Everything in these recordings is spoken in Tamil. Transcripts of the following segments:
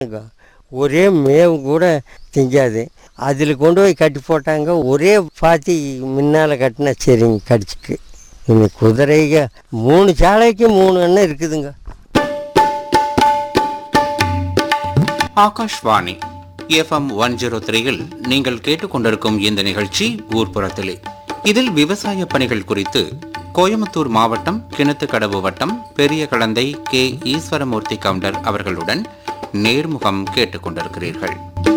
ஒரே மேவு கூட திங்காது அதில் கொண்டு போய் கட்டி போட்டாங்க ஒரே பாத்தி முன்னால் கட்டினா சரிங்க கடிச்சிக்கு இன்னைக்கு குதிரைங்க மூணு சாலைக்கு மூணு எண்ணம் இருக்குதுங்க ஆகாஷ்வாணி எஃப்எம் ஒன் ஜீரோ த்ரீயில் நீங்கள் கேட்டுக்கொண்டிருக்கும் இந்த நிகழ்ச்சி ஊர்ப்புறத்திலே இதில் விவசாய பணிகள் குறித்து கோயமுத்தூர் மாவட்டம் கிணத்துக்கடவு வட்டம் பெரிய கலந்தை கே ஈஸ்வரமூர்த்தி கவுண்டர் அவர்களுடன் நேர்முகம் கேட்டுக்கொண்டிருக்கிறீர்கள்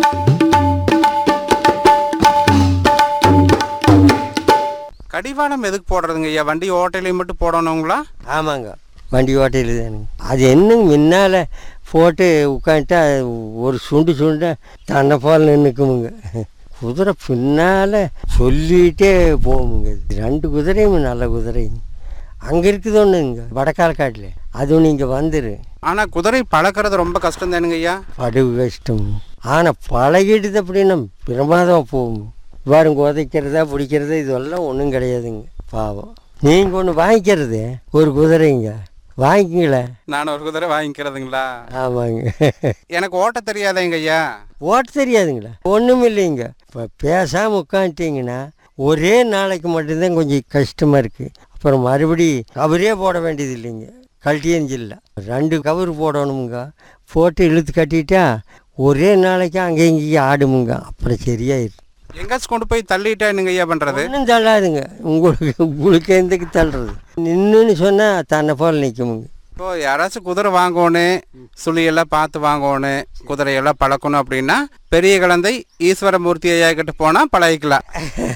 கடிவாளம் எதுக்கு போடுறதுங்க ஐயா வண்டி ஓட்டையிலையும் மட்டும் போடணுங்களா ஆமாங்க வண்டி ஓட்டையில் தானுங்க அது என்னங்க முன்னால் போட்டு உட்காந்துட்டா ஒரு சுண்டு சுண்ட தன்னை போல் நின்றுக்குமுங்க குதிரை பின்னால் சொல்லிகிட்டே போகுமுங்க இது ரெண்டு குதிரையும் நல்ல குதிரைங்க அங்கே இருக்குது ஒன்றுங்க வடக்காலக்காட்டில் அதுவும் நீங்கள் வந்துரு ஆனால் குதிரை பழக்கிறது ரொம்ப கஷ்டம் தானுங்க ஐயா படுகு கஷ்டம் ஆனால் பழகிடுது அப்படின்னா பிரமாதம் போகும் பாருங்க உதைக்கிறதா பிடிக்கிறதா இதெல்லாம் ஒன்றும் கிடையாதுங்க பாவம் நீங்கள் ஒன்று வாங்கிக்கிறது ஒரு குதிரைங்க வாங்கிங்களேன் நான் ஒரு குதிரை வாங்கிக்கிறதுங்களா ஆமாங்க எனக்கு ஓட்ட தெரியாதேங்க ஐயா ஓட்ட தெரியாதுங்களா ஒன்றும் இல்லைங்க இப்போ பேசாமல் உட்காந்துட்டிங்கன்னா ஒரே நாளைக்கு மட்டும்தான் கொஞ்சம் கஷ்டமாக இருக்குது அப்புறம் மறுபடி கவரே போட வேண்டியது இல்லைங்க கழட்டியஞ்சில்ல ரெண்டு கவர் போடணுமுங்க போட்டு இழுத்து கட்டிட்டா ஒரே நாளைக்கு அங்கே இங்கேயும் ஆடுமுங்க அப்புறம் சரியாயிரு எங்காச்சும் கொண்டு போய் தள்ளிட்டா என்னங்க ஐயா பண்றது ஒன்றும் தள்ளாதுங்க உங்களுக்கு உங்களுக்கு எந்தக்கு தள்ளுறது நின்றுன்னு சொன்னால் தன்னை போல் நிற்குமுங்க இப்போ யாராச்சும் குதிரை வாங்கணும் சுழியெல்லாம் பார்த்து வாங்கணும் குதிரையெல்லாம் பழக்கணும் அப்படின்னா பெரிய குழந்தை ஈஸ்வரமூர்த்தி ஐயா கிட்ட போனா பழகிக்கலாம்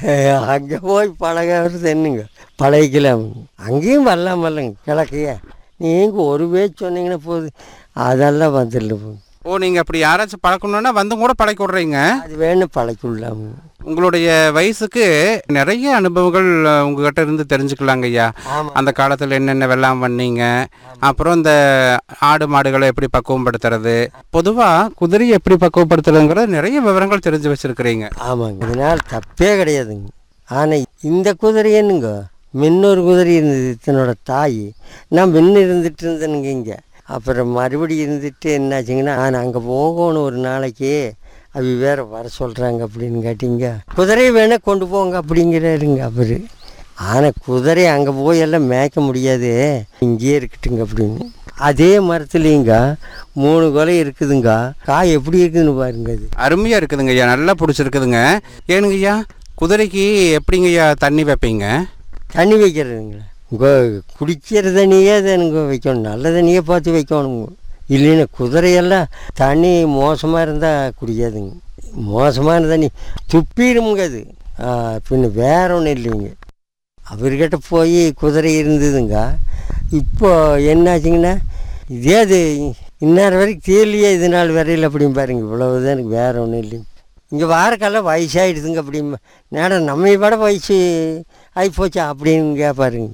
அங்கே போய் பழகிறது என்னங்க பழகிக்கலாம் அங்கேயும் வரலாம் வரலங்க கிழக்கைய நீங்கள் ஒரு பேச்சு சொன்னீங்கன்னா போதும் அதெல்லாம் வந்துடல ஓ நீங்க அப்படி யாராச்சும் பழக்கணும்னா வந்து கூட பழக்கி விடுறீங்க அது வேணும் பழக்கிடலாம் உங்களுடைய வயசுக்கு நிறைய அனுபவங்கள் அஹ், உங்ககிட்ட இருந்து தெரிஞ்சுக்கலாங்க ஐயா ஆமாம் அந்த காலத்தில் என்னென்ன வெள்ளாம் பண்ணீங்க அப்புறம் இந்த ஆடு மாடுகளை எப்படி பக்குவப்படுத்துறது பொதுவாக குதிரையை எப்படி பக்குவப்படுத்துறதுங்கிற நிறைய விவரங்கள் தெரிஞ்சு வச்சிருக்கிறீங்க ஆமாங்க இதனால் தப்பே கிடையாதுங்க ஆனால் இந்த குதிரை என்னங்க முன்னொரு குதிரை இருந்தது தன்னோட தாய் நான் முன்ன இருந்துட்டு இருந்தேனுங்க இங்கே அப்புறம் மறுபடியும் இருந்துட்டு என்னாச்சுங்கன்னா நான் அங்கே போகணும் ஒரு நாளைக்கு அவ வேற வர சொல்கிறாங்க அப்படின்னு கேட்டிங்க குதிரையை வேணால் கொண்டு போங்க அப்படிங்கிறாருங்க அவர் ஆனால் குதிரை அங்கே போய் எல்லாம் மேய்க்க முடியாது இங்கேயே இருக்கட்டுங்க அப்படின்னு அதே மரத்துலேங்க மூணு கொலை இருக்குதுங்க காய் எப்படி இருக்குதுன்னு பாருங்க அது அருமையாக இருக்குதுங்க ஐயா நல்லா பிடிச்சிருக்குதுங்க ஏனுங்க ஐயா குதிரைக்கு எப்படிங்க ஐயா தண்ணி வைப்பீங்க தண்ணி வைக்கிறதுங்களா உங்க குடிக்கிற தண்ணியே தானுங்க வைக்கணும் நல்ல தண்ணியே பார்த்து வைக்கணுங்க இல்லைன்னா குதிரையெல்லாம் தண்ணி மோசமாக இருந்தால் குடிக்காதுங்க மோசமான தண்ணி துப்பிடுமுங்க அது ஆ, பின்ன வேற ஒன்றும் இல்லைங்க அவர்கிட்ட போய் குதிரை இருந்ததுங்க இப்போ என்னாச்சுங்கன்னா இதே அது இந்நேரம் வரைக்கும் தீரலையே இது நாள் வரையில் அப்படின்னு பாருங்க இவ்வளவுதான் எனக்கு வேற ஒன்றும் இல்லைங்க இங்கே வாரக்கெல்லாம் வயசாகிடுதுங்க அப்படிம்பா நேரம் நம்ம விட வயசு ஆகிப்போச்சா அப்படின்னு கேட்பாருங்க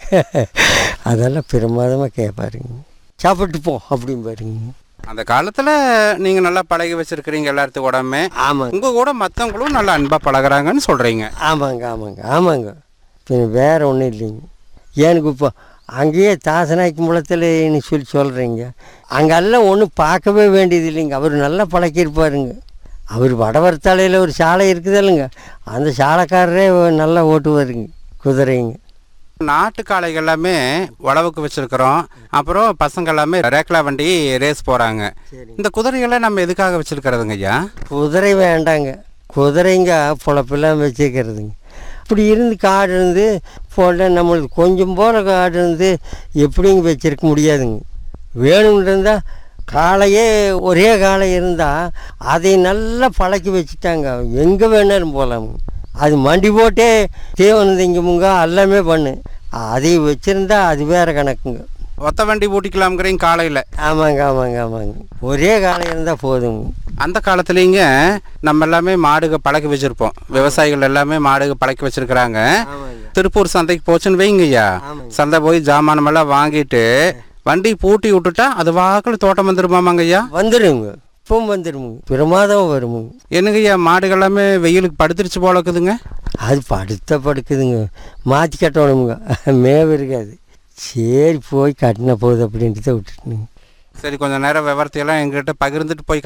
அதெல்லாம் பிரமாதமாக கேட்பாருங்க சாப்பிட்டு போ அப்படின்னு பாருங்க அந்த காலத்தில் நீங்கள் நல்லா பழகி வச்சிருக்கிறீங்க எல்லாத்துக்கும் உடம்பே ஆமாங்க உங்கள் கூட மற்றவங்களும் நல்லா அன்பாக பழகுறாங்கன்னு சொல்கிறீங்க ஆமாங்க ஆமாங்க ஆமாங்க பின்ன வேற ஒன்றும் இல்லைங்க எனக்கு இப்போ அங்கேயே தாசநாய்க்கு முளத்தில் சொல்லி சொல்கிறீங்க அங்கெல்லாம் ஒன்றும் பார்க்கவே வேண்டியது இல்லைங்க அவர் நல்லா பழக்கியிருப்பாருங்க அவர் வடவர்த்தலையில் ஒரு சாலை இருக்குது இல்லைங்க அந்த சாலைக்காரரே நல்லா ஓட்டுவாருங்க குதிரைங்க நாட்டு காளைகள் எல்லாமே உழவுக்கு வச்சிருக்கிறோம் அப்புறம் பசங்க எல்லாமே ரேக்லா வண்டி ரேஸ் போகிறாங்க இந்த குதிரைகளை நம்ம எதுக்காக வச்சிருக்கிறதுங்க ஐயா குதிரை வேண்டாங்க குதிரைங்க பொழப்பெல்லாம் வச்சுக்கிறதுங்க இப்படி இருந்து காடு இருந்து போல நம்மளுக்கு கொஞ்சம் போல காடு இருந்து எப்படிங்க வச்சிருக்க முடியாதுங்க வேணும்னு இருந்தால் காளையே ஒரே காளை இருந்தால் அதை நல்லா பழக்கி வச்சுட்டாங்க எங்கே வேணாலும் போகலாம் அது மண்டி போட்டே தீவனம் திங்குமுங்க எல்லாமே பண்ணு அதை வச்சுருந்தா அது வேற கணக்குங்க ஒத்த வண்டி பூட்டிக்கலாம்ங்கிறீங்க காலையில் ஆமாங்க ஆமாங்க ஆமாங்க ஒரே காளை இருந்தால் போதுங்க அந்த காலத்துலேங்க நம்ம எல்லாமே மாடுக பழக்கி வச்சிருப்போம் விவசாயிகள் எல்லாமே மாடுக பழக்கி வச்சிருக்கிறாங்க ஆமாங்க திருப்பூர் சந்தைக்கு போச்சுன்னு வைங்க ஐயா ஆமாங்க. சந்தை போய் ஜாமானமெல்லாம் வாங்கிட்டு வண்டி பூட்டி விட்டுட்டா அது வாக்கில் தோட்டம் வந்துருமாமாங்க ஐயா வந்துடுங்க இப்பவும் வந்துடுமுங்க பிரமாதம் வருமுங்க என்னங்க ஐயா மாடுகள் எல்லாமே வெயிலுக்கு படுத்துருச்சு போல இருக்குதுங்க அது படுத்த படுக்குதுங்க மாற்றி கட்டணுமுங்க மேவு இருக்காது சரி போய் கட்டின போகுது அப்படின்ட்டு தான் விட்டுட்டுனுங்க சரி கொஞ்சம் நேரம் விவரத்தையெல்லாம் எங்ககிட்ட பகிர்ந்துட்டு போய்